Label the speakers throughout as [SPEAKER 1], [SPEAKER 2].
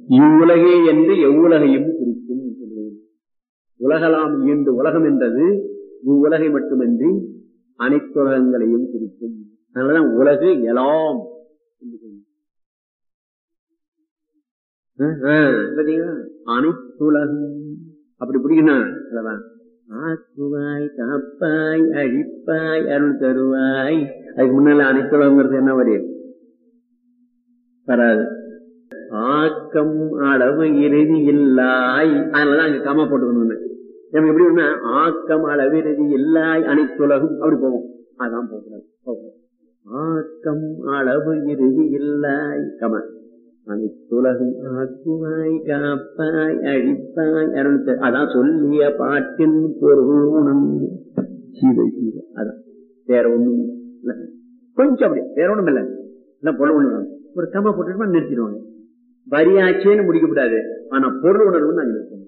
[SPEAKER 1] இவ்வுலகே என்று எவ்வுலகையும் குறிக்கும் சொல்லுவது. உலகலாம் ஈண்டு உலகம் என்றது இவ்வுலகை மட்டுமின்றி அனைத்துலகங்களையும் குறிக்கும் அதனாலதான் உலகு எலாம் என்று சொன்னோம். ஆஹ், ஆஹ், பாத்தீங்களா அனைத்துலகம் அப்படி பிடிக்கணும் அதெல்லாம் ஆக்குவாய் காப்பாய் அழிப்பாய் அருள் தருவாய் அதுக்கு முன்னால அனைத்துலகங்கிறது என்ன வரையும் வராது ஆக்கம் அளவு இறுதி இல்லாய் அதனாலதான் அங்க கமா போட்டுக்கணும்னு நம்ம எப்படி ஒண்ணு ஆக்கம் அளவு இறுதி இல்லாய் அனைத்துலகம் அப்படி போவோம் அதான் போகக்கூடாது போகும் ஆக்கம் அளவு இறுதி இல்லாய் கம அனைத்துலகம் ஆக்குவாய் காப்பாய் அழிப்பாய் அருள் தரு- அதான் சொல்லிய பாட்டின் பொருள் உணர்ந்து சீதை சீதை அதான் வேற ஒண்ணும் இல்ல கொஞ்சம் அப்படி வேற ஒண்ணும் இல்ல என்ன பொருள் உணர்வு ஒரு கம போட்டுட்டு நிறுத்திடுவாங்க வரியாச்சேன்னு முடிக்கப்படாது ஆனா பொருள் உணர்வுன்னு அங்க இருக்கணும்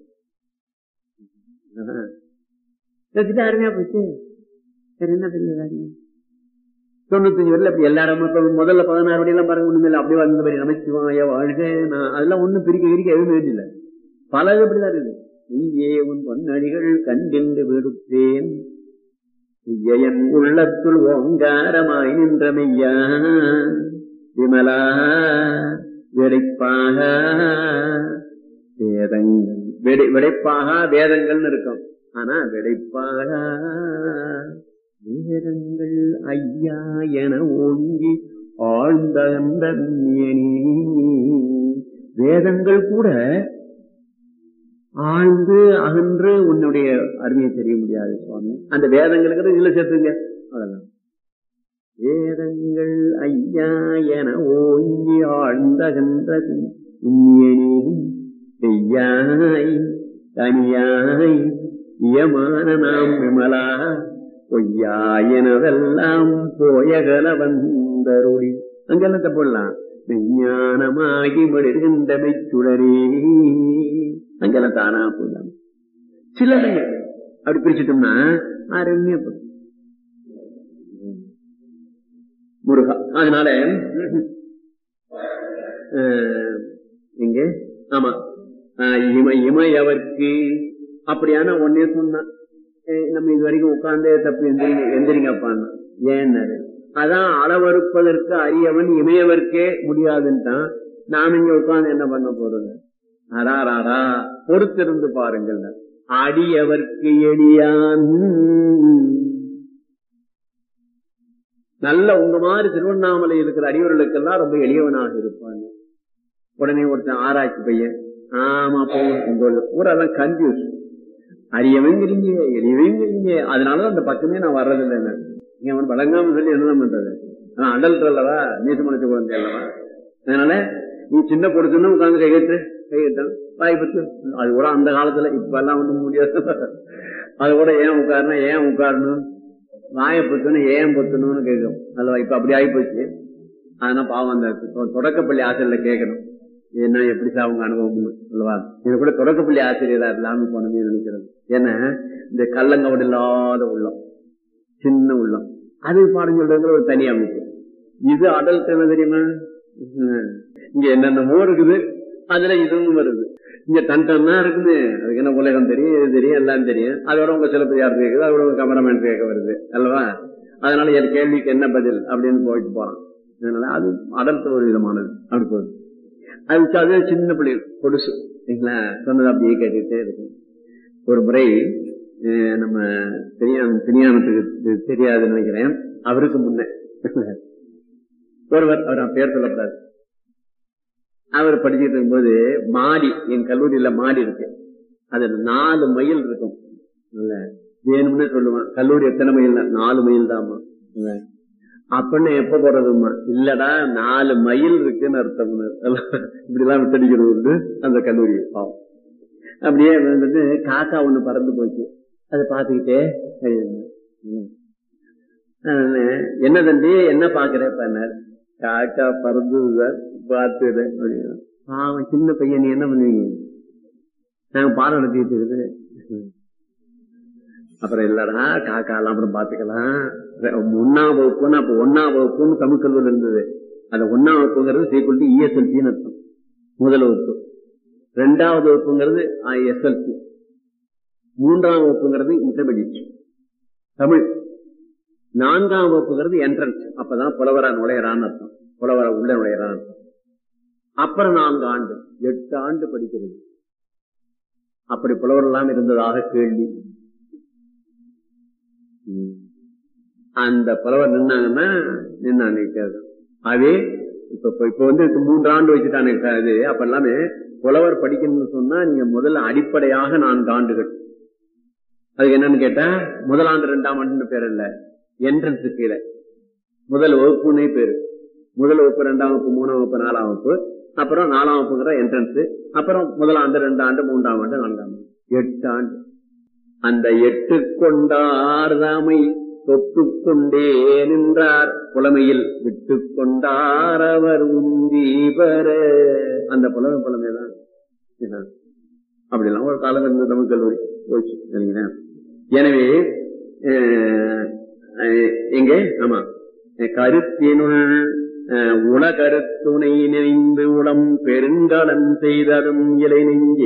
[SPEAKER 1] ஆஹா. நிறுத்திட்டா அருமையா போச்சு சரி என்ன பெரிய காரியம் தொண்ணூத்தஞ்சு வரல அப்படி எல்லா இடமும் இப்ப முதல்ல பதினாறு வரையெல்லாம் பாருங்க ஒண்ணுமே இல்லை அப்படியே வந்த மாதிரி நமச்சிவாய வாழ்க நான் அதெல்லாம் ஒண்ணும் பிரிக்க பிரிக்க எதுவும் வேண்டியில்லை பல இது அப்படிதான் இருக்குது இங்கே உன் பொன்னடிகள் கண்டென்று விடுத்தேன் உய்யன் உள்ளத்துள் ஓங்காரமாய் நின்றமையா விமலா வெடைப்பாக வேதங்கள் வெடை வெடைப்பாக வேதங்கள்னு இருக்கும் ஆனா வெடைப்பாக வேதங்கள் ஐயா என ஓங்கி ஆழ்ந்த அந்த வேதங்கள் கூட ஆழ்ந்து அகன்று உன்னுடைய அருமையை தெரிய முடியாது சுவாமி அந்த வேதங்களுக்கு இதுல சேர்த்துங்க அவ்வளவுதான் வேதங்கள் ஐயா என ஓங்கி ஆழ்ந்தகன்றது பெய்யாய் தனியாய் இயமான நாம் விமலா பொய்யாயனவெல்லாம் போயகல வந்தருளி அங்கெல்லாம் தப்படலாம் விஞ்ஞானமாகி மடிகின்ற மெச்சுடரே அங்கெல்லாம் தானா போடலாம் சில இடங்கள் அப்படி பிரிச்சுட்டோம்னா அருமையா போடும் முருகா அதனால அஹ், இங்க ஆமா அஹ், இம இமையவர்க்கு அப்படியான ஒன்னே சொன்னான் அஹ், நம்ம இது வரைக்கும் உட்கார்ந்தே தப்பு எந்திரிங்க எந்திரிங்கப்பான்னு ஏன்னாரு அதான் அளவறுப்பதற்கு அரியவன் இமையவர்க்கே முடியாதுன்ட்டான் நாம இங்க உட்கார்ந்து என்ன பண்ண போறது அடாராடா பொறுத்திருந்து பாருங்கள் அடியவர்க்கு எளியான் நல்ல உங்க மாதிரி திருவண்ணாமலை இருக்கிற அடியவர்களுக்கெல்லாம் ரொம்ப எளியவனாக இருப்பாங்க உடனே ஒருத்தன் ஆராய்ச்சி பையன் ஆமா போகும் ஊரெல்லாம் கன்ஃபியூஸ் அரியவங்கிறீங்க எளியவங்கிறீங்க அதனாலதான் அந்த பக்கமே நான் வர்றதில்லை என்ன நீங்க அவன் வழங்காம சொல்லி என்னதான் பண்றது ஆனா அடல்ட் அல்லவா நீசமனத்து குழந்தை அல்லவா அதனால நீ சின்ன பொறுத்துன்னு உட்கார்ந்து கையெழுத்து கையெழுத்தான் வாய்ப்பு அது கூட அந்த காலத்துல இப்ப எல்லாம் ஒண்ணும் முடியாது அது கூட ஏன் உட்காரணும் ஏன் உட்காரணும் வாய பொத்தணும் ஏன் பொத்தணும்னு கேட்கும் அல்லவா இப்ப அப்படி ஆயிப்போச்சு அதனால பாவம் அந்த தொ- தொடக்கப்பள்ளி ஆசிரியர்ல கேட்கணும் என்ன எப்படி சார் அவங்க அனுபவம் அல்லவா இது கூட தொடக்கப்பள்ளி ஆசிரியரா இல்லாம போனமே நினைக்கிறது ஏன்னா இந்த கள்ளங்கவடு இல்லாத உள்ளம் சின்ன உள்ளம் அது பாடம் சொல்றதுல ஒரு தனி அமைப்பு இது அடல்ட் என்ன தெரியுமா ம். இங்க என்னென்னமோ இருக்குது அதுல இதுவும் வருது இங்க டன் டன்னா இருக்குது அதுக்கு என்ன உலகம் தெரியும் இது தெரியும் எல்லாம் தெரியும் அதோட உங்க சிலப்பதிகாரம் கேட்குது அதோட உங்க கமரமேன் கேட்க வருது அல்லவா அதனால என் கேள்விக்கு என்ன பதில் அப்படின்னு போயிட்டு போறான் அதனால அது அடல்ட் ஒரு விதமானது அப்படி போகுது அது அது சின்ன பிள்ளைகள் பொடுசு சரிங்களா சொன்னது அப்படியே கேட்டுக்கிட்டே இருக்கும் ஒரு முறை அஹ், நம்ம தெரியாம தெரியாமத்துக்கு தெரியாதுன்னு நினைக்கிறேன் அவருக்கு முன்ன ஒருவர் அவர் நான் பேர் சொல்லக்கூடாது அவர் படிச்சுட்டு இருக்கும்போது மாடி என் கல்லூரியில மாடி இருக்கு அது நாலு மைல் இருக்கும் இல்ல வேணும்னு சொல்லுவான் கல்லூரி எத்தனை மைல் நாலு மைல் தாமா அப்படின்னு எப்ப போறதுமா இல்லடா நாலு மைல் இருக்குன்னு அர்த்தம் இப்படி எல்லாம் விட்டடிக்கிறது உண்டு அந்த கல்லூரி பாவம் அப்படியே வந்துட்டு காக்கா ஒண்ணு பறந்து போச்சு அதை பார்த்துக்கிட்டே எழுதினேன். ம். ஆஹ் என்ன தம்பி என்ன பாக்குறேன் காக்கா பறந்தது சார் பார்த்துறேன் அப்படின்னா பாவம் சின்ன பையன் நீ என்ன பண்ணுவீங்க நாங்க பாடம் நடத்திட்டு இருக்குது அப்புறம் இல்லடா காக்கா எல்லாம் அப்புறம் பாத்துக்கலாம் ஒன்னாம் வகுப்புன்னு அப்ப ஒன்னாம் வகுப்புன்னு தமிழ் கல்லூரி இருந்தது அந்த ஒன்னாம் வகுப்புங்கிறது சீக்கிரம் இஎஸ்எல்சின்னு அர்த்தம் முதல் வகுப்பு ரெண்டாவது வகுப்புங்கிறது எஸ்எல்சி மூன்றாம் வகுப்புங்கிறது இன்டர்மீடியட் தமிழ் நான்காம் வகுப்புங்கிறது என்ட்ரன்ஸ் அப்பதான் புலவரா நுழையறான்னு அர்த்தம் புலவரா உள்ள நுழையறான்னு அர்த்தம் அப்புறம் நான்கு ஆண்டு எட்டு ஆண்டு படிக்கிறது அப்படி புலவர் எல்லாம் இருந்ததாக கேள்வி அந்த புலவர் நின்னாங்கன்னா நின்னாங்க அதே இப்ப இப்ப வந்து மூன்று ஆண்டு வச்சுட்டானே இது அப்ப எல்லாமே புலவர் படிக்கணும்னு சொன்னா நீங்க முதல்ல அடிப்படையாக நான்கு ஆண்டுகள் அதுக்கு என்னன்னு கேட்டா முதலாண்டு ரெண்டாம் ஆண்டு பேர் இல்ல என்ட்ரன்ஸ் கீழே முதல் வகுப்புன்னே பேரு முதல் வகுப்பு ரெண்டாம் வகுப்பு மூணாம் வகுப்பு நாலாம் வகுப்பு அப்புறம் நாலாம் வகுப்புங்கிற என்ட்ரன்ஸ் அப்புறம் முதலாண்டு ரெண்டாம் ஆண்டு மூன்றாம் ஆண்டு நான்காம் ஆண்டு எட்டு ஆண்டு அந்த எட்டு கொண்டார்தாமை தொட்டு கொண்டே நின்றார் புலமையில் விட்டு கொண்டார் அவர் உந்தி பெற அந்த புலமை புலமைதான் அப்படிலாம் ஒரு காலம் இருந்த தமிழ் கல்லூரி போச்சு எனவே எங்கே ஆமா கருத்தினுள் உலகருத்துணை நினைந்து உளம் பெருங்கலம் செய்ததும் இலை நெஞ்சே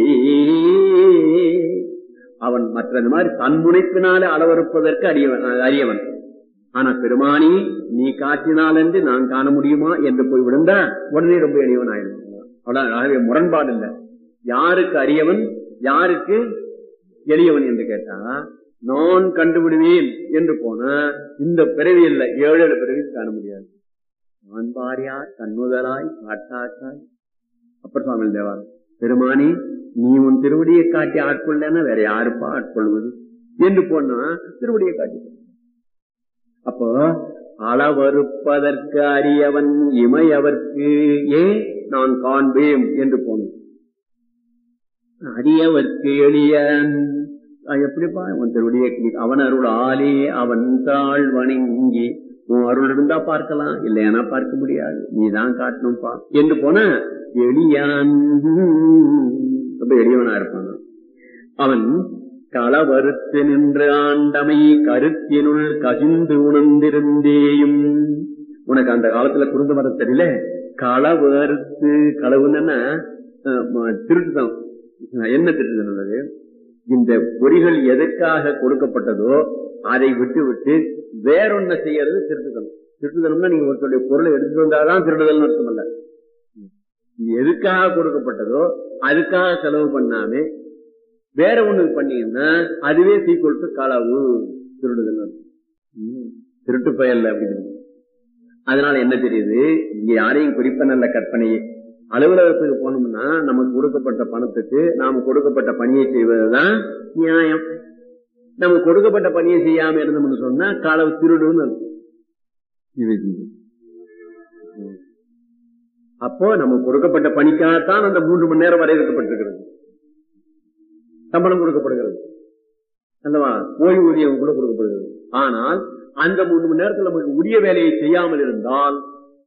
[SPEAKER 1] அவன் மற்ற இந்த மாதிரி தன்முனைப்பினாலே அளவறுப்பதற்கு அறியவன் அறியவன் ஆனா பெருமானி நீ காட்டினால் என்று நான் காண முடியுமா என்று போய் விழுந்தா உடனே ரொம்ப எளியவன் ஆயிடும் ஆகவே முரண்பாடு இல்லை யாருக்கு அறியவன் யாருக்கு எளியவன் என்று கேட்டா நான் கண்டுபிடுவேன் என்று போன இந்த பிறவி இல்லை ஏழு ஏழு பிறவி காண முடியாது நான் பாரியார் கண்ணுதலாய் காட்டாக்காய் அப்பர் சுவாமி தேவாரம் பெருமானி நீ உன் திருவடியை காட்டி ஆட்கொள்ளனா வேற யாருப்பா ஆட்கொள்வது என்று போனா திருவடியை காட்டி அப்போ அளவறுப்பதற்கு அறியவன் இமையவர்க்கு ஏ நான் காண்பேன் என்று போனோம் அரியவர்க்கு எளியன் எப்படிப்பா உன் திருவடியை அவன் அருள் ஆலே அவன் தாழ் வணங்கி உன் அருள் இருந்தா பார்க்கலாம் இல்லையானா பார்க்க முடியாது நீதான் காட்டணும்பா என்று போன எளியான் ரொம்ப எளியவனா இருப்பான் அவன் களவறுத்து நின்று ஆண்டமை கருத்தினுள் கசிந்து உணர்ந்திருந்தேயும் உனக்கு அந்த காலத்துல குறுந்து வர தெரியல களவறுத்து களவுன்னா திருட்டுதான் என்ன திருட்டுதல் இந்த பொறிகள் எதற்காக கொடுக்கப்பட்டதோ அதை விட்டு விட்டு வேறொன்ன செய்யறது திருட்டுதனம் திருட்டுதனம்னா நீங்க ஒருத்தருடைய பொருளை எடுத்துட்டு வந்தாதான் திருடுதல் அர்த்தம் அல்ல எதுக்காக கொடுக்கப்பட்டதோ அதுக்காக செலவு பண்ணாம வேற ஒண்ணு பண்ணீங்கன்னா அதுவே சீக்கிரம் களவு திருடுதல் திருட்டு பயல்ல அப்படின்னு அதனால என்ன தெரியுது இங்க யாரையும் குறிப்ப நல்ல கற்பனையே அலுவலகத்துக்கு போனோம்னா நமக்கு கொடுக்கப்பட்ட பணத்துக்கு நாம கொடுக்கப்பட்ட பணியை செய்வதுதான் நியாயம் நம்ம கொடுக்கப்பட்ட பணியை செய்யாம இருந்தோம்னு சொன்னா களவு திருடுன்னு அப்போ நம்ம கொடுக்கப்பட்ட பணிக்காகத்தான் அந்த மூன்று மணி நேரம் வரையறுக்கப்பட்டிருக்கிறது சம்பளம் கொடுக்கப்படுகிறது அல்லவா ஓய்வூதியம் கூட கொடுக்கப்படுகிறது ஆனால் அந்த மூணு மணி நேரத்தில் நமக்கு உரிய வேலையை செய்யாமல் இருந்தால்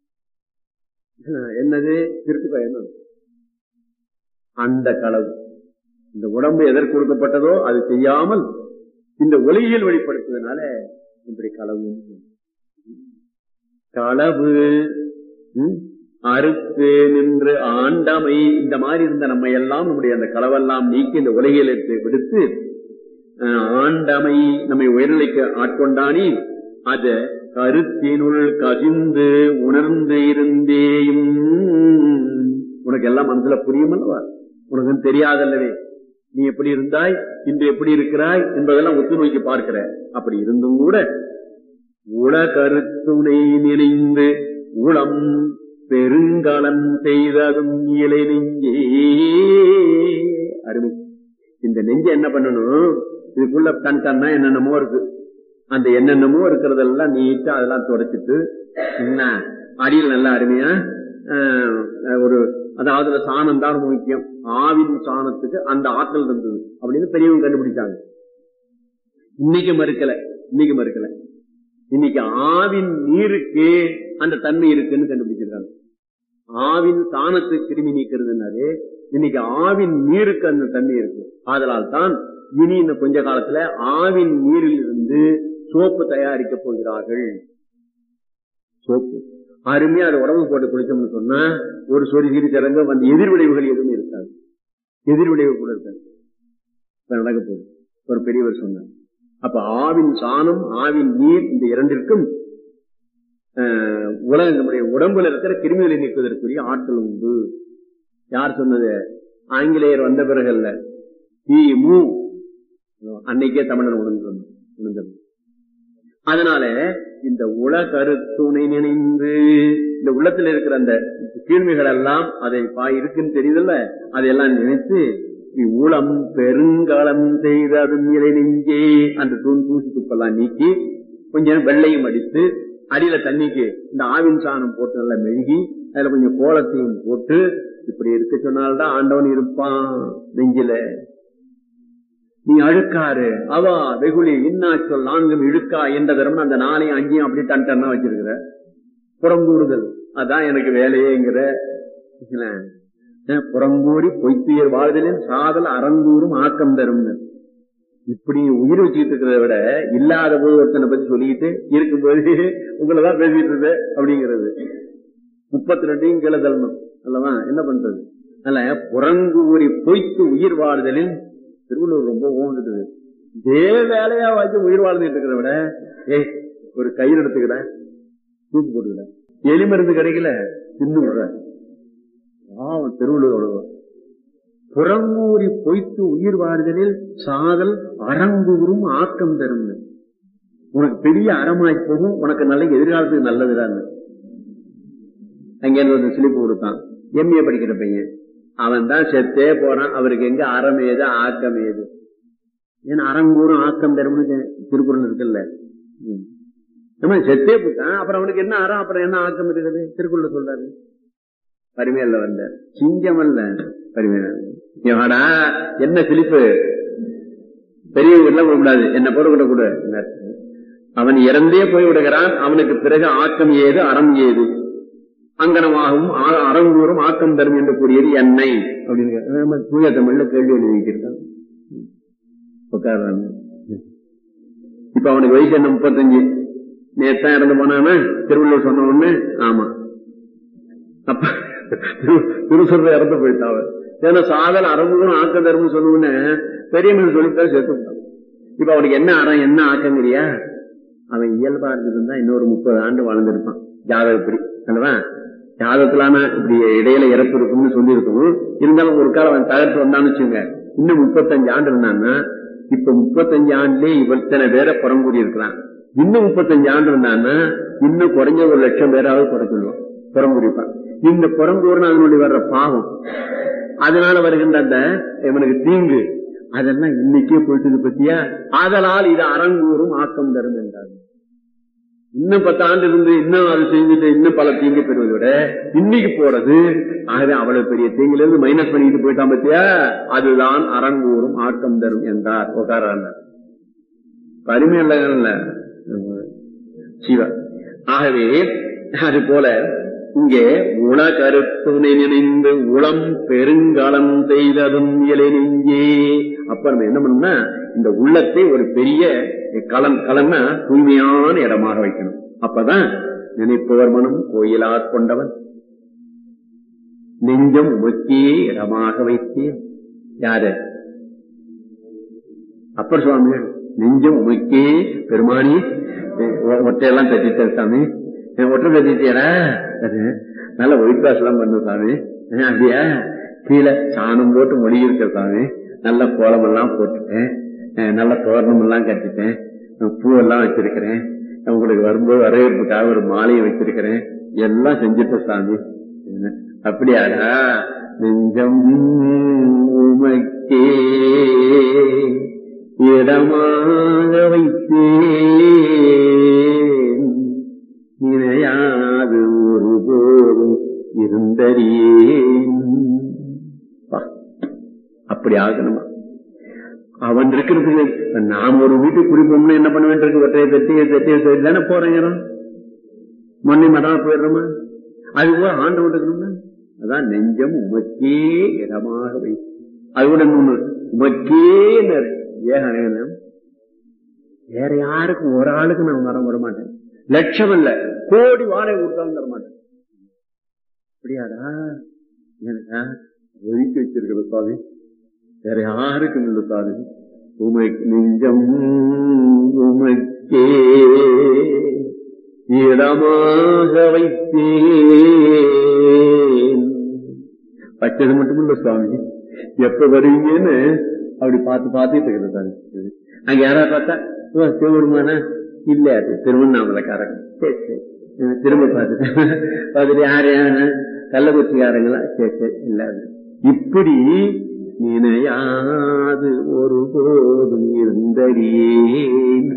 [SPEAKER 1] என்னது திருட்டு பயன் அந்த களவு இந்த உடம்பு எதற்கு கொடுக்கப்பட்டதோ அது செய்யாமல் இந்த ஒளியில் வெளிப்படுத்துவதனால இப்படி களவு களவு அறுத்து நின்று ஆண்டமை இந்த மாதிரி இருந்த நம்ம எல்லாம் நம்முடைய அந்த களவெல்லாம் நீக்கி இந்த உலகில் விடுத்து ஆண்டமை நம்மை உயர்நிலைக்கு ஆட்கொண்டானி அத கருத்தினுள் கசிந்து உணர்ந்து இருந்தேயும் உனக்கு எல்லாம் மனசுல புரியுமல்லவா உனக்கு தெரியாதல்லவே நீ எப்படி இருந்தாய் இன்று எப்படி இருக்கிறாய் என்பதெல்லாம் ஒத்து நோக்கி பார்க்கிற அப்படி இருந்தும் கூட உல கருத்துணை நினைந்து உளம் பெருங்கலம் செய்ததும் இலை நெஞ்சே அருமை இந்த நெஞ்ச என்ன பண்ணணும் இதுக்குள்ள கண் கண்ணா என்னென்னமோ இருக்கு அந்த என்னென்னமோ இருக்கிறதெல்லாம் நீட்டா அதெல்லாம் தொடச்சிட்டு என்ன அடியில் நல்லா அருமையா ஒரு அதாவது சாணம் தான் முக்கியம் ஆவின் சாணத்துக்கு அந்த ஆற்றல் இருந்தது அப்படின்னு பெரியவங்க கண்டுபிடிச்சாங்க இன்னைக்கு மறுக்கல இன்னைக்கு மறுக்கல இன்னைக்கு ஆவின் நீருக்கு அந்த தன்மை இருக்குன்னு கண்டுபிடிச்சிருக்காங்க ஆவின் சாணத்துக்கு கிருமி நீக்கிறதுனாலே இன்னைக்கு ஆவின் நீருக்கு அந்த தன்மை இருக்கு ஆதலால் தான் இனி இந்த கொஞ்ச காலத்துல ஆவின் நீரில் இருந்து சோப்பு தயாரிக்க போகிறார்கள் சோப்பு அருமையா அதை உடம்பு போட்டு குளிச்சோம்னு சொன்னா ஒரு சொறி சிறி சடங்கு அந்த எதிர்விளைவுகள் எதுவும் இருக்காது எதிர்விளைவு கூட இருக்காது இப்ப நடக்க போகுது ஒரு பெரியவர் சொன்னார் அப்ப ஆவின் சாணம் ஆவின் நீர் இந்த இரண்டிற்கும் ஆஹ், உலக நம்முடைய உடம்புல இருக்கிற கிருமிகளை நீக்குவதற்குரிய ஆற்றல் உண்டு யார் சொன்னது ஆங்கிலேயர் வந்த பிறகு அல்ல ஈ மு அன்னைக்கே தமிழன் உணர்ந்து உணர்ந்தது அதனால இந்த உல கருத்துணை நினைந்து இந்த உள்ளத்துல இருக்கிற அந்த கீழ்மைகள் எல்லாம் அதை பா இருக்குன்னு தெரியுதுல்ல அதையெல்லாம் நினைத்து உளம் பெருங்காலம் செய்த அதும் இலை நெஞ்சே அந்த தூண் தூசி துப்பெல்லாம் நீக்கி கொஞ்சம் வெள்ளையும் அடித்து அடியில தண்ணிக்கு இந்த ஆவின் சாணம் போட்டு நல்லா மெழுகி அதுல கொஞ்சம் கோலத்தையும் போட்டு இப்படி இருக்க சொன்னால்தான் ஆண்டவன் இருப்பான் நெஞ்சில நீ அழுக்காரு அவா வெகுளி இன்னா சொல் நான்கும் இழுக்கா என்ற தரம் அந்த நாளையும் அஞ்சையும் அப்படி டன் டன்னா வச்சிருக்கிற புறங்கூறுதல் அதான் எனக்கு வேலையேங்கிற இல்ல, அஹ் புறங்கூறி பொய்த்துயர் வாழ்தலின் சாதல் அறங்கூறும் ஆக்கம் தரும்னு இப்படி உயிர் வச்சுக்கிட்டு இருக்கிறத விட இல்லாத போது ஒருத்தனை பத்தி சொல்லிக்கிட்டு இருக்கும்போது உங்களதான் பேசிட்டு இருந்த அப்படிங்கிறது முப்பத்தி ரெண்டையும் கீழே தள்ளணும் அல்லவா என்ன பண்றது அல்ல புறங்கூறி பொய்த்து உயிர் வாழ்தலில் திருவள்ளுவர் ரொம்ப ஓங்குது இதே வேலையா வச்சு உயிர் வாழ்ந்துட்டு இருக்கிறத விட ஏய் ஒரு கயிறு எடுத்துக்கிட தூக்கு போட்டுக்கிட எலி மருந்து கிடைக்கல தின்னு விடுற பாவம் திருவள்ளுவர் புறங்கூறி பொய்த்து உயிர் வாழ்தலில் சாதல் அறங்கூறும் ஆக்கம் தரும் உனக்கு பெரிய அறமாய் போகும் உனக்கு நல்ல எதிர்காலத்துக்கு நல்லதுதான் அங்கே ஒரு சிலிப்பு கொடுத்தான் எம்ஏ படிக்கிற பையன் அவன் தான் செத்தே போறான் அவருக்கு எங்க அறம் ஏது ஆக்கம் ஏது ஏன்னா அறங்கூறும் ஆக்கம் தரும்னு திருக்குறள் இருக்குல்ல ம். நம்ம செத்தே போட்டான் அப்புறம் அவனுக்கு என்ன அறம் அப்புறம் என்ன ஆக்கம் இருக்குது திருக்குறள் சொல்றாரு பரிமையில வந்த சிங்கம் அல்ல பரிமையா என்ன சிலிப்பு பெரிய வீட்டுல கூடாது என்ன போட கூட கூட அவன் இறந்தே போய் விடுகிறான் அவனுக்கு பிறகு ஆக்கம் ஏது அறம் ஏது அங்கனமாகவும் ஆ- அறங்கூறும் ஆக்கம் தரும் என்று கூறியது என்னை அப்படின்னு நம்ம தூய தமிழ்ல கேள்வி எழுதி வைத்திருக்கான் உட்கார்றாங்க இப்ப அவனுக்கு வயசு என்ன முப்பத்தஞ்சு நேத்தான் இறந்து போனானா திருவள்ளுவர் சொன்ன உடனே ஆமா அப்ப திருசுர இறந்து போயிட்டான் அவன் ஏன்னா சாதல் அறங்கூறும் ஆக்கம் தரும்னு சொன்ன உடனே பெரிய மனிதன் சொல்லிட்டு சேர்த்து விட்டான் இப்ப அவனுக்கு என்ன அறம் என்ன ஆக்கங்கிறியா அவன் இயல்பா இருந்திருந்தா இன்னொரு முப்பது ஆண்டு வாழ்ந்திருப்பான் ஜாதகப்படி அல்லவா ஜாதகத்திலான இப்படி இடையில இறப்பு இருக்கும்னு சொல்லியிருக்கணும் இருந்தாலும் ஒரு காலம் அவன் தகர்த்து வந்தான்னு வச்சுங்க இன்னும் முப்பத்தஞ்சு ஆண்டு இருந்தான்னா இப்ப முப்பத்தஞ்சு ஆண்டுலயே இவத்தனை பேரை புறங்கூடி இருக்கிறான் இன்னும் முப்பத்தஞ்சு ஆண்டு இருந்தான்னா இன்னும் குறைஞ்ச ஒரு லட்சம் பேராவது குறைச்சிடுவான் புறங்குடிப்பான் இந்த புறங்கூர்னு அதனுடைய வர்ற பாவம் அதனால வருகின்ற அந்த இவனுக்கு தீங்கு அதெல்லாம் இன்னைக்கே போயிட்டு பத்தியா ஆதலால் இது அரங்கூறும் ஆக்கம் தரும் என்றார் இன்னும் பத்து ஆண்டு இருந்து இன்னும் அது செஞ்சுட்டு இன்னும் பல தீங்கு பெறுவதை விட இன்னைக்கு போறது ஆகவே அவ்வளவு பெரிய தீங்குல இருந்து மைனஸ் பண்ணிட்டு போயிட்டான் பத்தியா அதுதான் அரங்கூறும் ஆக்கம் தரும் என்றார் உகாரான பருமை இல்ல சிவா ஆகவே அது போல இங்கே உள கருத்துணை நினைந்து உளம் பெருங்காலம் செய்ததும் இலை நெஞ்சே அப்ப நம்ம என்ன பண்ணணும்னா இந்த உள்ளத்தை ஒரு பெரிய களம் களம்னா தூய்மையான இடமாக வைக்கணும் அப்பதான் நினைப்பவர் மனம் கோயிலார் கொண்டவன் நெஞ்சம் உமக்கே இடமாக வைத்தேன் யாரு அப்பர் சுவாமிகள் நெஞ்சம் உமக்கே பெருமானி ஒ- ஒட்டையெல்லாம் தட்டிட்ட சாமி என் ஒற்றை தட்டிட்டியடா அது நல்ல ஒயிட் வாஷ் எல்லாம் பண்ண சாமி அஹ் அப்படியா கீழே சாணம் போட்டு மொழி இருக்க சாமி நல்ல கோலம் எல்லாம் போட்டுட்டேன் அஹ் நல்ல தோரணம் எல்லாம் கட்டிட்டேன் அஹ் பூவெல்லாம் வச்சிருக்கிறேன் உங்களுக்கு வரும்போது வரவேற்புக்காக ஒரு மாலையை வச்சிருக்கிறேன் எல்லாம் செஞ்சுட்ட சாமி என்ன, அப்படியாடா நெஞ்சம் உமக்கே இடமாக வைத்தேன் நினையாது ஒருபோதும் இருந்தறியேன் பா, அப்படி ஆகணுமா அவன் இருக்கிறதுக்கு இப்ப நாம் ஒரு வீட்டுக்கு குடிப்போம்னு என்ன பண்ண வேண்டியிருக்கு ஒற்றையை தட்டி தட்டி தட்டி தானே போறேங்கிறோம் மண்ணை மடமா போயிடுறோமா அது கூட ஆண்டு கொண்டிருக்கணும்னா அதான் நெஞ்சம் உமக்கே இடமாக வை அது கூட இன்னொன்னு உமக்கே ஏக வேற யாருக்கும் ஒரு ஆளுக்கு நான் வர விட மாட்டேன் லட்சம் இல்ல கோடி வாடகை கொடுத்தாலும் தர மாட்டேன் அப்படியாடா எனக்கா ஒதுக்கி வச்சிருக்கிற சுவாமி வேற யாருக்கும் இல்லை சாமி உமக்கு நெஞ்சம் உமக்கே இடமாக வைத்தேன் வச்சது மட்டும் இல்ல சுவாமி எப்ப வருவீங்கன்னு அப்படி பார்த்து பார்த்துட்டு இருக்கிறது அங்க யாராவது பார்த்தா ஓ சிவபெருமானா இல்ல அது திருவண்ணாமலைக்காரங்க சரி சரி அஹ் திரும்ப பார்த்துட்டு பார்த்துட்டு யாரு யாரு கள்ளக்குறிச்சிக்காரங்களா சரி சரி இல்ல அது. இப்படி நினையாது ஒரு போதும் இருந்தறியேன்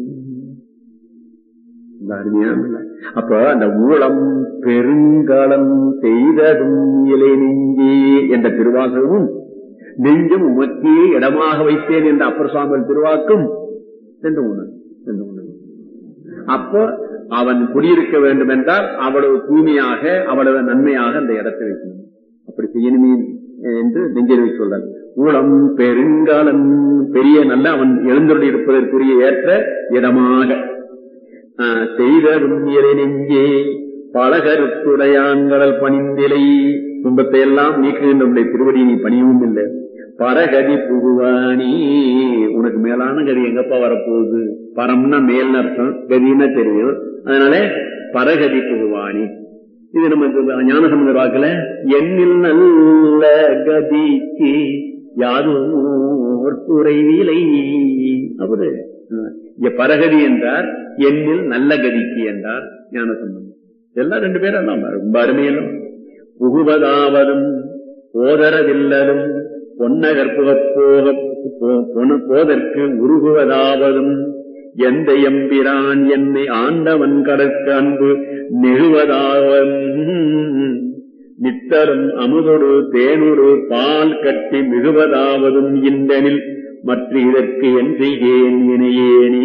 [SPEAKER 1] இந்த அருமையான இல்ல. அப்ப அந்த ஊழம் பெருங்காலம் செய்ததும் இலை நெஞ்சே என்ற திருவாசகமும் நெஞ்சம் உமக்கே இடமாக வைத்தேன் என்ற அப்பர் சுவாமிகள் திருவாக்கும் சென்று உணர் சென்று உணர் அப்போ அவன் குடியிருக்க வேண்டும் என்றால் அவ்வளவு தூய்மையாக அவ்வளவு நன்மையாக அந்த இடத்தை வைக்கணும் அப்படி செய்யணுமே என்று நெஞ்சல் சொல்றார் ஊழம் பெருங்காலம் பெரிய நல்ல அவன் எழுந்தொழி இருப்பதற்குரிய ஏற்ற இடமாக ஆஹ், செய்ததும் இறை நெஞ்சே பலகருத்துடையான்களல் பணிந்திலை துன்பத்தை எல்லாம் நீக்குகின்ற உடைய திருவடி நீ பணியவும் இல்லை பரகதி புகுவானி உனக்கு மேலான கதி எங்கப்பா வரப்போகுது பரம்னா மேல் அர்த்தம் கதின்னா தெரியும் அதனால பரகதி புகுவானி இது நமக்கு ஞானசமுதர் வாக்குல எண்ணில் நல்ல கதிக்கு யாரும் குறைவிலை அவரு இங்க பரகதி என்றார் எண்ணில் நல்ல கதிக்கு என்றார் ஞானசம்பந்தம் எல்லாம் ரெண்டு பேரும் தான் ரொம்ப அருமையிலும் புகுவதாவதும் போதரவில்லதும் பொன்னகர் புகப்போக போ- பொன- போதற்கு உருகுவதாவதும் எந்த எம்பிரான் என்னை ஆண்டவன் கடற்கு அன்பு நெழுவதாவதும் நித்தரும் அமுதொடு தேனொரு பால் கட்டி மிகுவதாவதும் இந்தனில் மற்ற இதற்கு என் செய்கேன் வினையேனி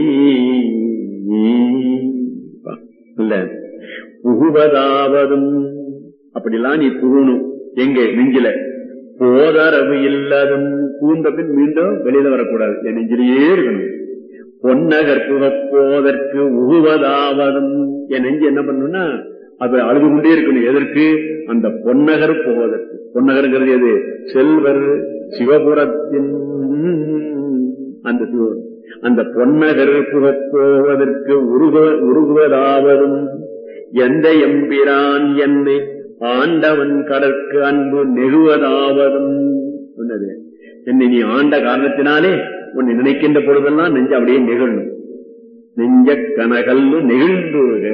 [SPEAKER 1] இல்ல புகுவதாவதும் அப்படிலாம் நீ புகணும் எங்க நெஞ்சில போதரவு இல்லாதும் பூந்த பின் மீண்டும் வெளியில வரக்கூடாது என் நெஞ்சிலேயே இருக்கணும் பொன்னகர் புகப்போதற்கு உகுவதாவதும் என் நெஞ்சு என்ன பண்ணணும்னா அது அழுது கொண்டே இருக்கணும் எதற்கு அந்த பொன்னகர் போவதற்கு பொன்னகருங்கிறது எது செல்வர் சிவபுரத்தின் அந்த சிவ- அந்த பொன்னகர் புகப்போவதற்கு உருக உருகுவதாவதும் எந்த எம்பிரான் என்னை ஆண்டவன் கடற்கு அன்பு நெகுவதாவதும் சொன்னது என்னை நீ ஆண்ட காரணத்தினாலே உன்னை நினைக்கின்ற பொழுதெல்லாம் நெஞ்சு அப்படியே நெகிழணும் நெஞ்ச கனகல்லு நெகிழ்ந்துருக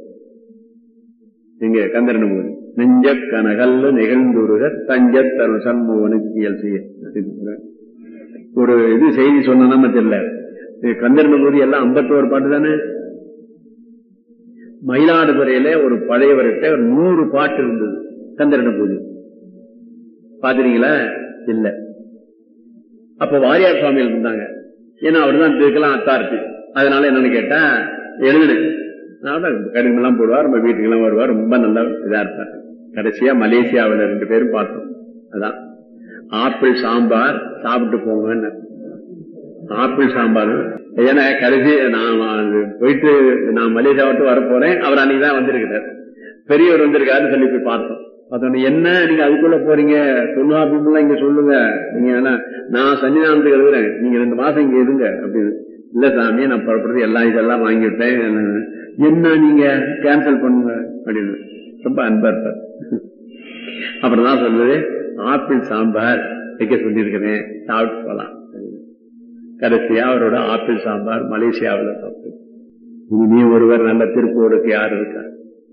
[SPEAKER 1] எங்க கந்தரன் போது நெஞ்ச கனகல்லு நெகிழ்ந்துருக தஞ்ச தரு சண்முகனுக்கு இயல் செய்ய ஒரு இது செய்தி சொன்னா தெரியல கந்தரன் போது எல்லாம் ஐம்பத்தோரு பாட்டு தானே மயிலாடுதுறையில ஒரு பழையவர்கிட்ட ஒரு நூறு பாட்டு இருந்தது கந்தரன பூஜை பாத்துறீங்களா இல்ல அப்ப வாரியார் சுவாமிகள் இருந்தாங்க ஏன்னா அவர்தான் இதுக்கெல்லாம் அத்தாரிட்டி அதனால என்னன்னு கேட்டா எழுதுடு கடிதம் எல்லாம் போடுவார் நம்ம வீட்டுக்கு எல்லாம் வருவார் ரொம்ப நல்லா இதா இருப்பார் கடைசியா மலேசியாவில் ரெண்டு பேரும் பார்த்தோம் அதான் ஆப்பிள் சாம்பார் சாப்பிட்டு போங்கன்னு ஆப்பிள் சாம்பார் ஏன்னா கடைசி நான் அது போயிட்டு நான் மலேசியா விட்டு வர போறேன் அவர் அன்னைக்கு தான் வந்திருக்கிறார் பெரியவர் வந்திருக்காருன்னு சொல்லி போய் பார்த்தோம் பார்த்தோன்னே என்ன நீங்க அதுக்குள்ள போறீங்க தொல்காப்பியம்லாம் இங்க சொல்லுங்க நீங்க எல்லாம் நான் சன்னிதானத்துக்கு எழுதுறேன் நீங்க ரெண்டு மாசம் இங்க இருங்க அப்படின்னு இல்ல சாமி நான் புறப்படுறது எல்லாம் இதெல்லாம் வாங்கிவிட்டேன் என்ன நீங்க கேன்சல் பண்ணுங்க அப்படின்னு ரொம்ப அன்பா இருப்பார் அப்புறம் தான் சொல்றது ஆப்பிள் சாம்பார் வைக்க சொல்லியிருக்கிறேன் சாப்பிட்டு போலாம் கடைசியா அவரோட ஆப்பிள் சாம்பார் மலேசியாவில் சாப்பிட்டு இனிமே ஒருவர் நல்ல திருப்பூருக்கு யார் இருக்கா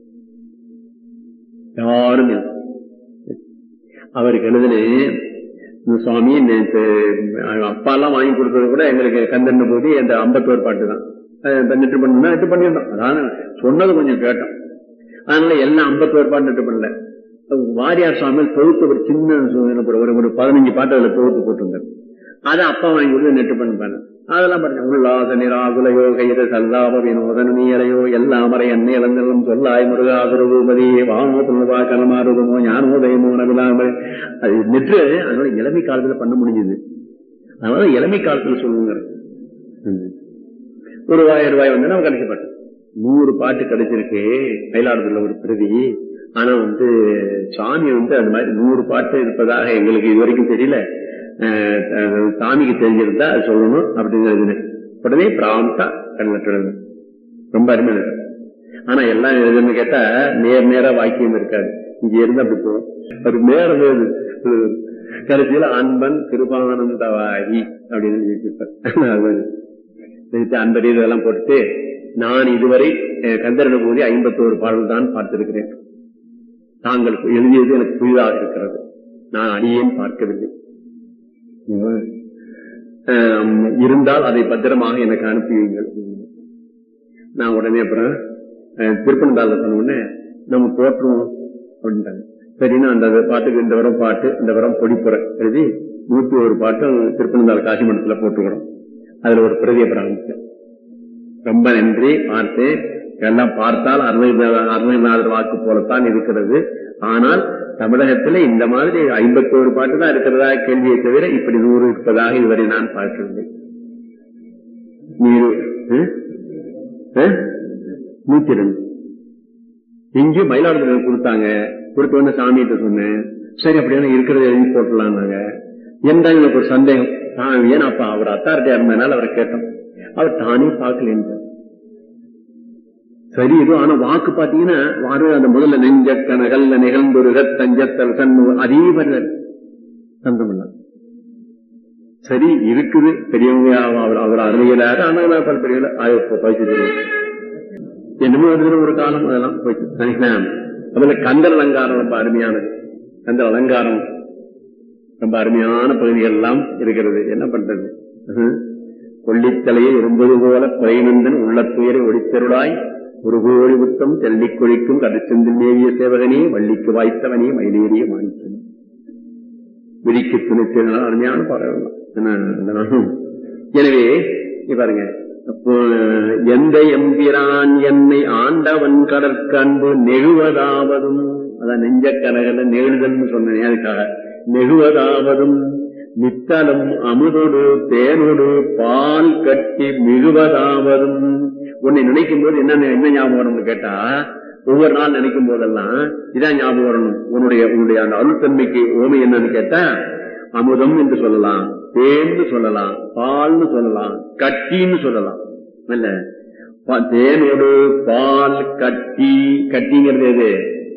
[SPEAKER 1] யாரும் இல்லை. அவருக்கு எழுதுனேன் சுவாமி நேற்று அப்பா எல்லாம் வாங்கி கொடுத்தது கூட எங்களுக்கு கந்தன் போது அந்த ஐம்பத்தோரு பாட்டு தான் நெட்டு பண்ணா நெட்டு பண்ணிருந்தோம் அதான் சொன்னது கொஞ்சம் கேட்டோம் அதனால எல்லாம் ஐம்பத்தோரு பாட்டு நெட்டு பண்ணல வாரியார் சுவாமிகள் தொகுத்து ஒரு சின்ன ஒரு ஒரு பதினஞ்சு பாட்டு அதுல தொகுத்து போட்டிருந்தார் அதை அப்பா வாங்கி கொடுத்து நெட்டு பண்ணிப்பாங்க அதெல்லாம் பாருங்க உல்லாச நிராகுல யோக இது சல்லாப வினோதன நீரையோ எல்லாமரை எண்ணெய் இளந்தெல்லாம் சொல்லாய் முருகாசுரபூபதி வாமோ துணுவா கலமாருதமோ ஞானோதயமோ நவிலாமல் அது நெற்று அதனால இளமை காலத்துல பண்ண முடிஞ்சது அதனால இளமை காலத்துல சொல்லுங்க ஒரு ரூபாய் ரூபாய் வந்து நம்ம கடைசி பாட்டு நூறு பாட்டு கிடைச்சிருக்கு மயிலாடுதுறையில ஒரு பிரதி ஆனா வந்து சாமி வந்து அந்த மாதிரி நூறு பாட்டு இருப்பதாக எங்களுக்கு இது வரைக்கும் தெரியல அஹ், அஹ், சாமிக்கு தெரிஞ்சிருந்தா அது சொல்லணும் அப்படிங்கிறது உடனே பிராம்டா கண்ணட்டு எழுதணும் ரொம்ப அருமையா இருக்கும் ஆனா எல்லாம் எழுதுன்னு கேட்டா நேர் நேரா வாக்கியம் இருக்காது இங்க இருந்து அப்படி போகும் ஒரு நேரம் எழுது. கடைசியில அன்பன் கிருபானந்தவாரி அப்படின்னு எழுதியிருப்பார். அது மாதிரி. எழுதி அன்பர் இதெல்லாம் போட்டுட்டு நான் இதுவரை அஹ், கந்தரன போது ஐம்பத்தோரு பாடல் தான் பார்த்திருக்கிறேன் தாங்கள் எழுதியது எனக்கு புதிதாக இருக்கிறது நான் அடியேன் பார்க்கவில்லை ஆம், இருந்தால் அதை பத்திரமாக எனக்கு அனுப்புவீங்கள் நான் உடனே அப்புறம் அஹ், திருப்பனந்தாள்ல சொன்ன உடனே நம்ம போட்டுருவோம் அப்படின்ட்டாங்க சரின்னா அந்த பாட்டுக்கு இந்த வரம் பாட்டு இந்த வரம் பொடிப்புற எழுதி நூத்தி ஒரு பாட்டும் திருப்பனந்தாள் காசி மண்டலத்துல போட்டுக்கிறோம் அதுல ஒரு பிரதியை பிராமிச்சேன் ரொம்ப நன்றி பார்த்தேன் எல்லாம் பார்த்தால் அருணகிரிநாதர் அருணகிரிநாதர் வாக்கு போலத்தான் இருக்கிறது ஆனால் தமிழகத்துல இந்த மாதிரி ஐம்பத்தோரு பாட்டு தான் இருக்கிறதா கேள்வியை தவிர இப்படி நூறு இருப்பதாக இதுவரை நான் பார்க்கவில்லை நீரு ம்? ஆ? நூத்தி ரெண்டு இங்கே மயிலாடுதுறை கொடுத்தாங்க கொடுத்த உடனே சாமிகிட்ட சொன்னேன் சரி அப்படியான இருக்கிறத எழுதி போட்டலாம்னாங்க என்ன எனக்கு ஒரு சந்தேகம் சாமி ஏன்னா அப்ப அவர் அத்தாரிட்டியா இருந்ததுனால அவரை கேட்டோம் அவர் தானே பார்க்கலன்னு சரி இது ஆனா வாக்கு பாத்தீங்கன்னா வாரு அந்த முதல்ல நெஞ்ச கனகல் நிகழ்ந்தொருக தஞ்சத்தல் சண்மு அதே மாதிரி சந்தமெல்லாம் சரி இருக்குது பெரியவங்க அவர் அவர் அருமையிலாரு ஆனால் பல பெரியவங்க ஆயிரம் பயிற்சி என்னமோ வருதுன்னு ஒரு காலம் அதெல்லாம் போயிட்டு சரிங்களா அதுல கந்தல் அலங்காரம் ரொம்ப அருமையானது கந்தல் அலங்காரம் ரொம்ப அருமையான பகுதிகள் எல்லாம் இருக்கிறது என்ன பண்றது ம்ஹும். கொல்லித்தலையை இரும்பது போல குறைநந்தன் உள்ள துயரை ஒடித்தருளாய் ஒரு கோடி புத்தம் தெல்லிக் கொழிக்கும் கடைச்செந்தில் மேவிய சேவகனே வள்ளிக்கு வாய்த்தவனே மயிலேறிய மாணிக்கன் விரிக்கு துணிச்சல் அருமையான பாடல் என்ன இதெல்லாம். எனவே இங்க பாருங்க அப்போ எந்த எம்பிரான் என்னை ஆண்டவன் கடற்கண்டு நெழுவதாவதும் அதான் நெஞ்ச கனகல நெழுதல்னு சொன்னேன் அதுக்காக நெழுவதாவதும் நித்தலும் அமுதொடு தேனொடு பால் கட்டி மிகுவதாவதும் உன்னை நினைக்கும் போது என்ன என்ன ஞாபகம் வரும்னு கேட்டா ஒவ்வொரு நாள் நினைக்கும் போதெல்லாம் இதான் ஞாபகம் வரணும் உன்னுடைய உன்னுடைய அந்த அருள்தன்மைக்கு ஓமை என்னன்னு கேட்டா அமுதம் என்று சொல்லலாம் தேன்னு சொல்லலாம் பால்னு சொல்லலாம் கட்டின்னு சொல்லலாம் இல்ல பா- தேனோடு பால் கட்டி கட்டிங்கிறது எது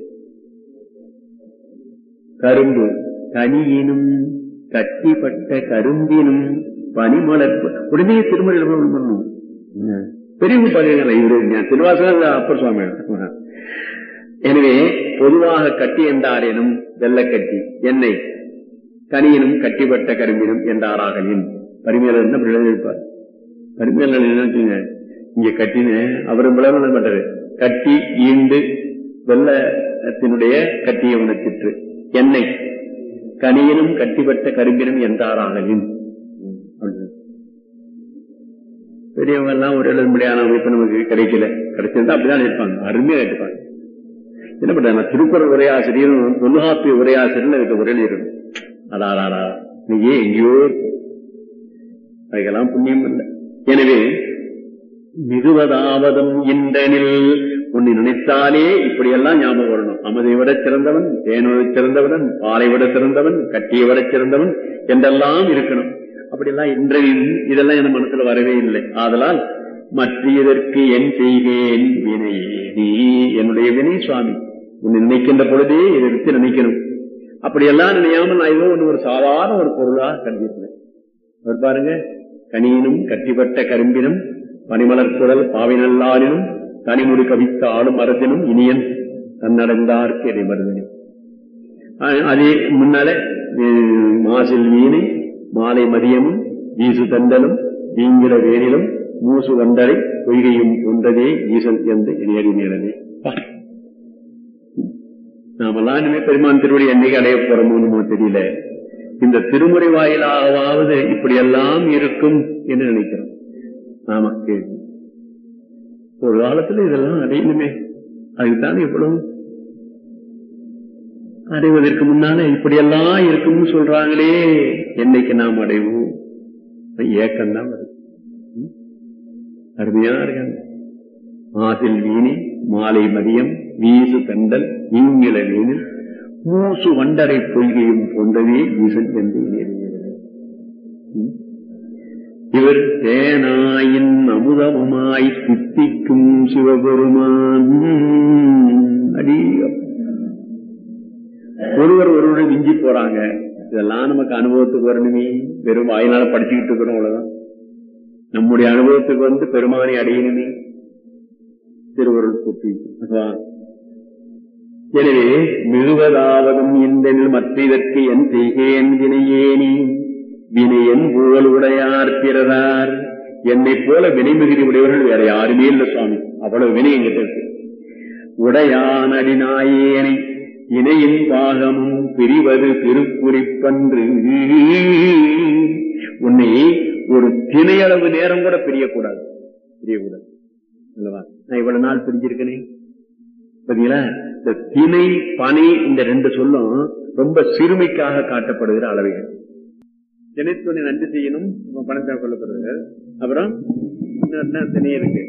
[SPEAKER 1] கரும்பு கனியினும் கட்டிப்பட்ட கரும்பினும் பனிமலர் உடனே திருமலையில் போய் பண்ணணும் பெரியவங்க பாருங்களா இவரு ஞா- திருவாசகர் அப்பர் சுவாமி எனவே பொதுவாக கட்டி என்றாரேனும் வெள்ளக்கட்டி எண்ணெய் கனியினும் கட்டிப்பட்ட கரும்பினும் என்றாராகலின் பரிமையாளர் என்ன அப்படி எழுதியிருப்பார் பரிமையாளர் என்ன வச்சுங்க இங்க கட்டின்னு அவரும் விளம்பரம் பண்றது கட்டி ஈண்டு வெள்ளத்தினுடைய கட்டிய உணர்த்திற்று எண்ணெய் கனியினும் கட்டிப்பட்ட கரும்பினும் என்றாராகலின் அப்படின்னு. பெரியவங்க எல்லாம் ஒரு எழுதும்படியான அமைப்பு நமக்கு கிடைக்கல கிடைச்சிருந்தா அப்படிதான் இருப்பாங்க அருமையா இருப்பாங்க என்ன பண்றாங்க திருக்குறள் உரையாசிரியரும் தொல்காப்பிய உரையாசிரியர் இதுக்கு உரை இருக்கணும் அடாராடா நீங்க எங்கேயோ இருக்கு. அதுக்கெல்லாம் புண்ணியம் இல்லை எனவே மிகுவதாவதும் இன்றனில் உன்னை நினைத்தாலே இப்படியெல்லாம் ஞாபகம் வரணும் அமதை விட சிறந்தவன் தேனோடு சிறந்தவன் பாலை விட சிறந்தவன் கட்டியை விட சிறந்தவன் என்றெல்லாம் இருக்கணும் அப்படியெல்லாம் இன்றையும் இதெல்லாம் என் மனசுல வரவே இல்லை ஆதலால் மற்ற இதற்கு என் செய்கேன் வினையே நீ என்னுடைய வினை சுவாமி உன்னை நினைக்கின்ற பொழுதே இதை வச்சு நினைக்கணும் அப்படியெல்லாம் நினையாமல் நான் ஏதோ ஒண்ணு ஒரு சாதாரண ஒரு பொருளா கருதியிருக்கிறேன் அவர் பாருங்க கனியினும் கட்டிப்பட்ட கரும்பினும் பனிமலர் குடல் பாவினல்லாரினும் தனிமுடி கவித்த ஆளும் அரசினும் இனியன் தன்னடைந்தார்க்கு இதை மருந்தினி அதே முன்னால உம், மாசில் வீணை மாலை மதியமும் வீசு தண்டலும் வீங்கிட வேனிலும் மூசு வண்டரை பொய்கையும் ஒன்றதே ஈசன் எந்த இணையடி நேரமே நாமெல்லாம் இனிமே பெருமான் திருவடி என்னைக்கு அடைய போறோமோ தெரியல இந்த திருமுறை வாயிலாவது இப்படியெல்லாம் இருக்கும் என்று நினைக்கிறோம் ஆமா கேள்வி ஒரு காலத்துல இதெல்லாம் அடையணுமே அதுக்குத்தான் இவ்வளவு அடைவதற்கு முன்னால இப்படியெல்லாம் இருக்கும்னு சொல்றாங்களே என்னைக்கு நாம் அடைவோம் ஏக்கம் தான் வருது ம்? அருமையா இருக்காங்க ஆசில் வீணி மாலை மதியம் வீசு தண்டல் ஈங்கில வீணில் மூசு வண்டரை பொய்கையும் கொண்டதே ஈசன் என்று எண்ணியிருக்கிறது. இவர் தேனாயின் அமுதமுமாய் சித்திக்கும் சிவபெருமான் அடி ஒருவர் ஒருவரை விஞ்சி போறாங்க இதெல்லாம் நமக்கு அனுபவத்துக்கு வரணுமே வெறும் வாயினால படிச்சுக்கிட்டு இருக்கிறோம் அவ்வளவுதான் நம்முடைய அனுபவத்துக்கு வந்து பெருமானை அடையணுமே திருவருள் கூட்டி அதுவா எனவே மிகுவதாவதும் இந்த மற்ற இதற்கு என் செய்கேன் வினையேனி வினையன் புகழ் உடையார் பிறரார் என்னை போல வினை மிகுதி உடையவர்கள் வேற யாருமே இல்லை சுவாமி அவ்வளவு வினை எங்கிட்ட இருக்கு உடையான் அடிநாயேனை இணையின் பாகமும் பிரிவது திருக்குறிப்பன்று உன்னை ஒரு திணையளவு நேரம் கூட பிரியக்கூடாது பிரியக்கூடாது அல்லவா நான் இவ்வளவு நாள் பிரிஞ்சிருக்கேனே பாத்தீங்களா இந்த திணை பனை இந்த ரெண்டு சொல்லும் ரொம்ப சிறுமைக்காக காட்டப்படுகிற அளவைகள் திணைத்துணை நன்றி செய்யணும் பணத்தை கொள்ளப்படுறது அப்புறம் என்ன திணை இருக்கு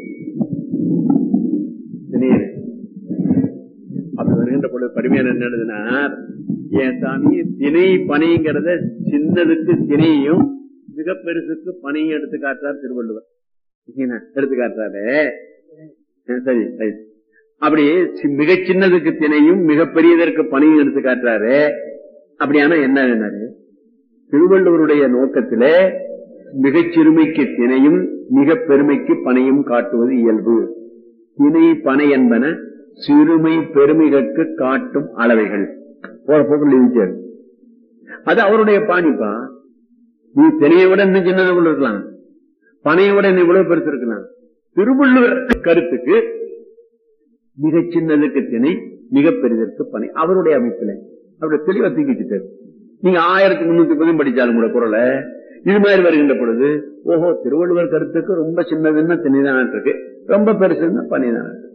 [SPEAKER 1] திணை அப்படி வருகின்ற பொழுது பரிமையான என்ன எழுதுனா என் சாமி திணை பனைங்கிறத சின்னதுக்கு திணையும் மிக பெருசுக்கு பனையும் எடுத்து காட்டுறார் திருவள்ளுவர் எடுத்து காட்டுறாரு சரி ரைட் அப்படி மிக சின்னதுக்கு திணையும் மிகப்பெரியதற்கு பணியும் எடுத்து காட்டுறாரு அப்படியான என்ன என்னாரு திருவள்ளுவருடைய நோக்கத்தில மிகச் சிறுமைக்கு திணையும் மிக பெருமைக்கு பனையும் காட்டுவது இயல்பு திணை பனை என்பன சிறுமை பெருமைகளுக்கு காட்டும் அளவைகள் போற போக்கில் இருக்காரு அது அவருடைய பாணிப்பா நீ திணையை விட இன்னும் சின்னது கூட இருக்கலாம் பனையை விட இன்னும் இவ்வளவு பெருசு இருக்கலாம் திருவள்ளுவர் கருத்துக்கு மிக சின்னதுக்கு திணை மிக பெரிதற்கு பனை அவருடைய அமைப்புல அவருடைய தெளிவா தூக்கிட்டாரு நீங்க ஆயிரத்தி முன்னூத்தி பதிவு படிச்சாலும் கூட குரலை இது மாதிரி வருகின்ற பொழுது ஓஹோ திருவள்ளுவர் கருத்துக்கு ரொம்ப சின்னதுன்னா திணைதான் இருக்கு ரொம்ப பெருசுன்னா பனைதான் இருக்கு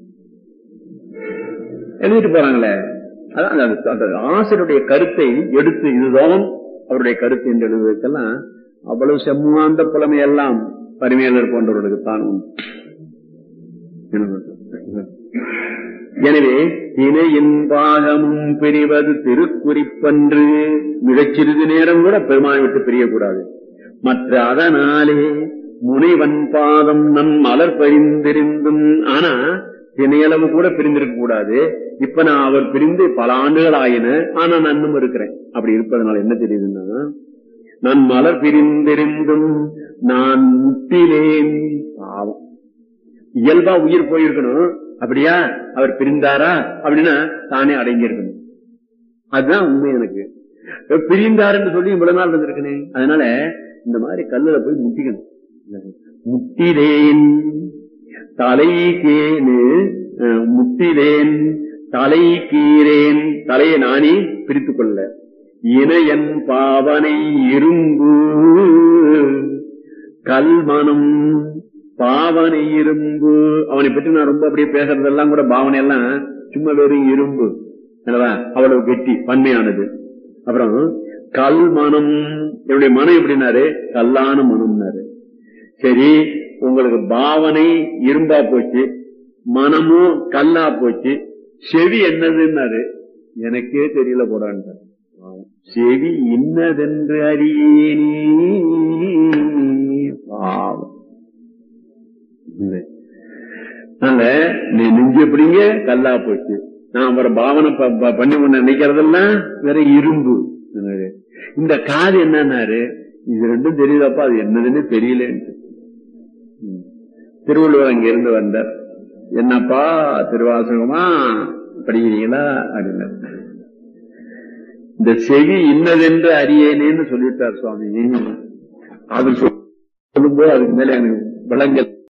[SPEAKER 1] எழுதிட்டு போறாங்களே அதான் அந்த ஆசிரியருடைய கருத்தை எடுத்து இதுதான் அவருடைய கருத்து என்று எழுதுவதற்கெல்லாம் அவ்வளவு செம்மாந்த புலமை எல்லாம் பரிமையாளர் போன்றவர்களுக்கு தான் எனவே இணையின் பாகமும் பிரிவது திருக்குறிப்பன்று மிகச் சிறிது நேரம் கூட பெருமானை விட்டு பிரியக்கூடாது மற்ற அதனாலே முனைவன் பாதம் நம் மலர் பரிந்திருந்தும் ஆனா திணையளவு கூட பிரிந்திருக்க கூடாது இப்ப நான் அவர் பிரிந்து பல ஆண்டுகள் ஆயின ஆனா நன்னும் இருக்கிறேன் அப்படி இருப்பதனால என்ன தெரியுதுன்னா நான் மலர் பிரிந்திருந்தும் நான் முட்டிலேன் பாவம் இயல்பா உயிர் போயிருக்கணும் அப்படியா அவர் பிரிந்தாரா அப்படின்னா தானே அடங்கி இருக்கணும் அதுதான் உண்மை எனக்கு பிரிந்தாருன்னு சொல்லி இவ்வளவு நாள் இருந்திருக்கனே அதனால இந்த மாதிரி கல்லுல போய் முட்டிக்கணும் முட்டிலேன் தலை கேனு முட்டிலேன் தலை கீரேன் தலையை நானே பிரித்துக் கொள்ள இணையன் பாவனை இரும்பு கல்மனம் பாவனை இரும்பு அவனை பற்றி நான் ரொம்ப அப்படியே பேசுறதெல்லாம் கூட பாவனை எல்லாம் சும்மா வெறும் இரும்பு அல்லவா அவ்வளவு கெட்டி பன்மையானது அப்புறம் கல் மனம் என்னுடைய மனம் எப்படின்னாரு கல்லான மனம்னாரு சரி உங்களுக்கு பாவனை இரும்பா போச்சு மனமும் கல்லா போச்சு செவி என்னதுன்னாரு எனக்கே தெரியல போடான்ட்டார் செவி இன்னதென்று அறியேனே பாவம் நெஞ்சு எப்படிங்க கல்லா போச்சு நான் அப்புறம் பாவனை பண்ணி ஒண்ணு நினைக்கிறதெல்லாம் வேற இரும்பு இந்த காது என்னன்னாரு இது ரெண்டும் தெரியுதப்பா அது என்னதுன்னு தெரியலன்ட்டு திருவள்ளுவர் அங்க இருந்து வந்தார் என்னப்பா திருவாசகமா படிக்கிறீங்களா அப்படின்னார் இந்த செவி இன்னதென்று அறியேனேன்னு சொல்லிட்டார் சுவாமி அது சொல்லும்போது அதுக்கு மேல எனக்கு விளங்கல்